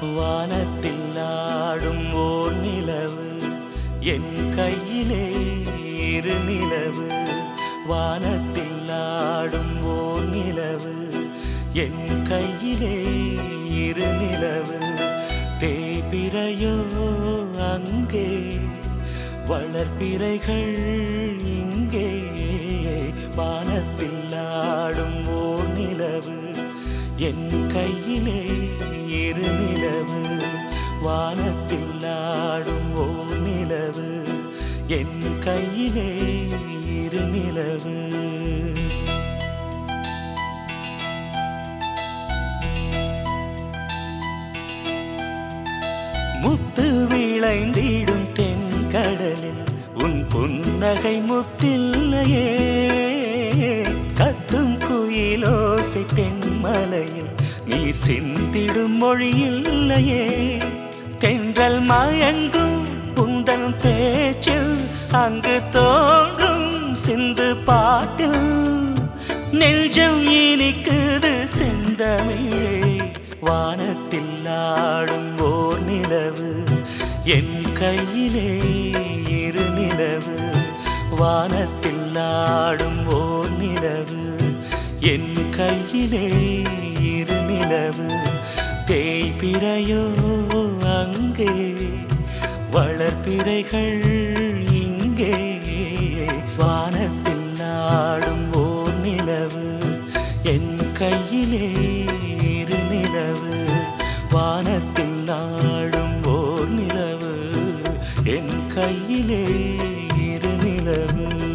வானத்தில் ஆடும் ஓர் நிலவு என் கையிலே இரு நிலவு வானத்தில் ஆடும் ஓர் நிலவு என் கையிலே இரு நிலவு தேய்பிறையோ அங்கே வளர்பிறைகள் இங்கே வானத்தில் ஆடும் ஓர் நிலவு என் கையிலே இரு நிலவு வானத்தில் ஆடும் ஓர் நிலவு என் கையிலே இரு நிலவு முத்து விளைந்திடும் தென்கடலில் உன் புன்னகை முத்தில்லையே கத்தும் குயிலோசை தென்மலையில் நீ சிந்திடும் மொழியில்லையே தென்றல் மயங்கும் உந்தன் பேச்சில் அங்கு தோன்றும் சிந்து பாட்டில் நெஞ்சம் இனிக்குது செந்தமிழே வானத்தில் ஆடும் ஓர் நிலவு என் கையிலே இரு நிலவு வானத்தில் ஆடும் ஓர் நிலவு என் கையிலே இரு நிலவு தேய்பிறையோ அங்கே வளர்பிறைகள் இங்கே வானத்தில் ஆடும் ஓர் நிலவு என் கையிலே இரு நிலவு வானத்தில் ஆடும் ஓர் நிலவு என் கையிலே இரு நிலவு